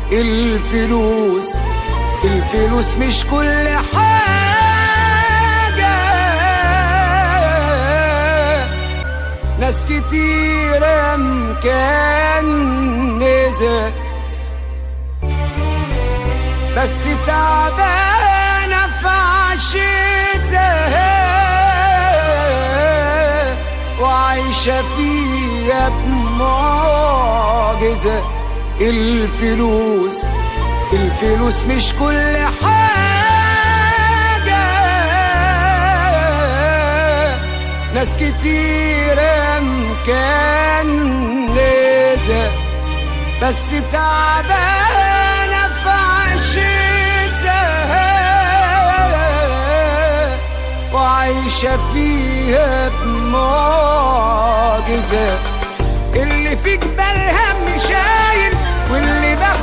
الفلوس الفلوس مش كل حاجة ناس كتيرة مكنزة بس تعبانة في عشتها وعايشة فيها بمعجزة الفلوس الفلوس مش كل حاجة ناس كتيرة مكنزة بس تعبانة في عشتها وعايشة فيها بمعجزة اللي في جبالها مش شايل واللي بخ